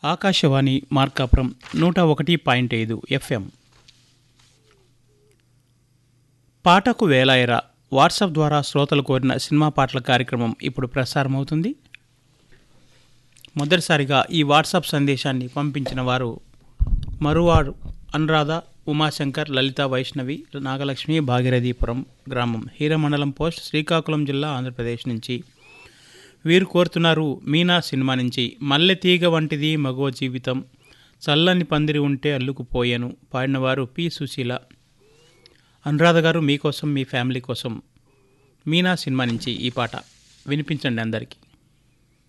ఆకాశవాణి మార్కాపురం నూట ఒకటి పాయింట్ ఐదు ఎఫ్ఎం పాటకు వేలాయరా వాట్సాప్ ద్వారా శ్రోతలు కోరిన సినిమా పాటల కార్యక్రమం ఇప్పుడు ప్రసారమవుతుంది మొదటిసారిగా ఈ వాట్సాప్ సందేశాన్ని పంపించిన వారు మరువాడు అనురాధ ఉమాశంకర్ లలిత వైష్ణవి నాగలక్ష్మి భాగీరథీపురం గ్రామం హీరమండలం పోస్ట్ శ్రీకాకుళం జిల్లా ఆంధ్రప్రదేశ్ నుంచి వీరు కోరుతున్నారు మీనా సినిమా నుంచి మల్లె తీగ వంటిది మగో జీవితం చల్లని పందిరి ఉంటే అల్లుకుపోయాను పాడినవారు పి సుశీల అనురాధ గారు మీకోసం మీ ఫ్యామిలీ కోసం మీనా సినిమా నుంచి ఈ పాట వినిపించండి అందరికీ